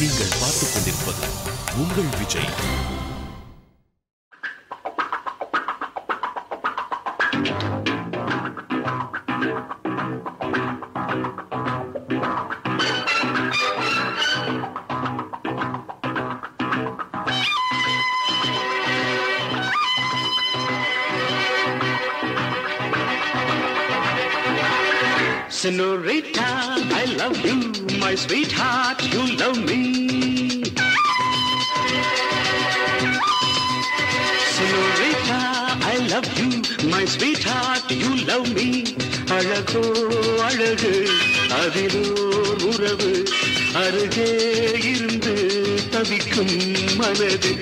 நீங்கள் பார்த்துக் கொண்டிருப்பது உங்கள் Vijay Senorita, I love you, my sweetheart, you love me. Senorita, I love you, my sweetheart, you love me. அழகோ அழகு அதிலோர் உறவு அருகே இருந்து தவிக்கும் மனது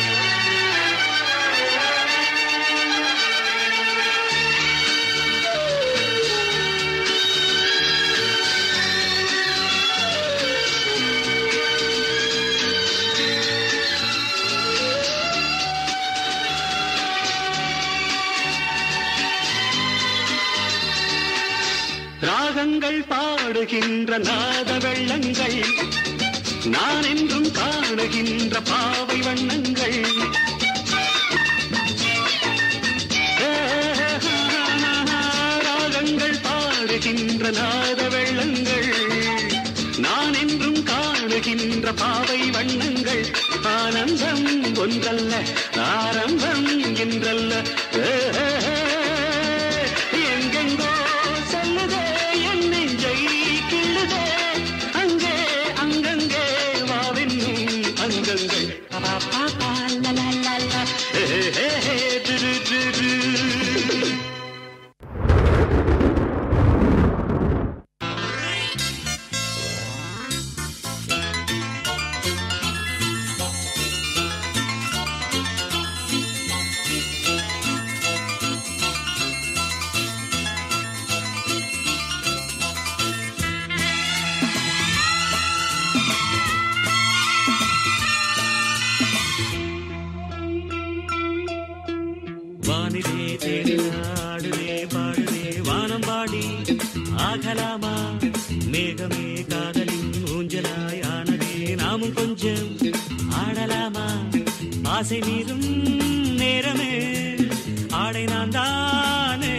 ராகங்கள் பாடுகின்ற நாத வெள்ளங்கள் நான் என்றும் காணுகின்ற பாவை வண்ணங்கள் ராகங்கள் பாடுகின்ற நாத வெள்ளங்கள் நான் என்றும் காணுகின்ற பாவை வண்ணங்கள் ஆனந்தம் ஒன்றல்ல ஆரம்பம் என்றல்ல எங்கெங்கோ செல்லுதே என் நெஞ்சை கிள்ளுதே அங்கே அங்கங்கே வாவென்னும் அங்கங்கள் பா, பா, பா, லா, லா, லா, லா. ஏ, ஏ, ஏ, டு, டு, டு, டு. வானிலே தேடினாடுதே பாடுதே வானம் பாடி ஆகலாமா மேகமே காதலின் ஊஞ்சலாய் ஆனதே நாமும் கொஞ்சம் ஆடலாமா ஆசை மீதும் நேரமே ஆடை நான் தானே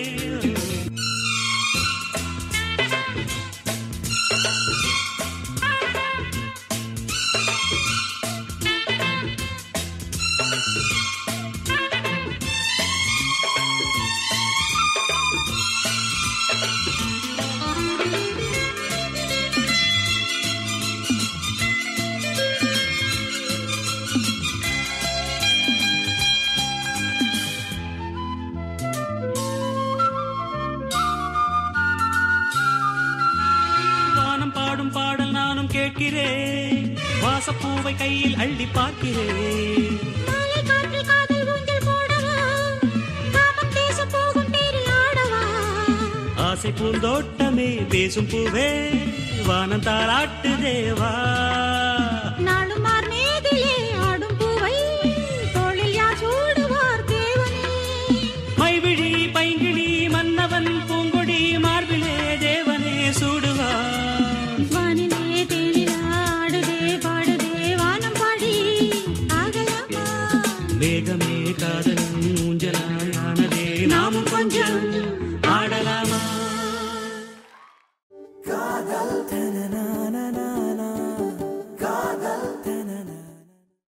வானம் பாடும் பாடல் நானும் கேட்கிறேன் வாசப்பூவை கையில் அள்ளி பார்க்கிறேன் மாலை காற்றில் காதல் ஊஞ்சல் போடவா காமம் பேச போகும் தேரில் ஆடவா ஆசை பூந்தோட்டமே பேசும் பூவே வானம் தாளாட்டு தேவா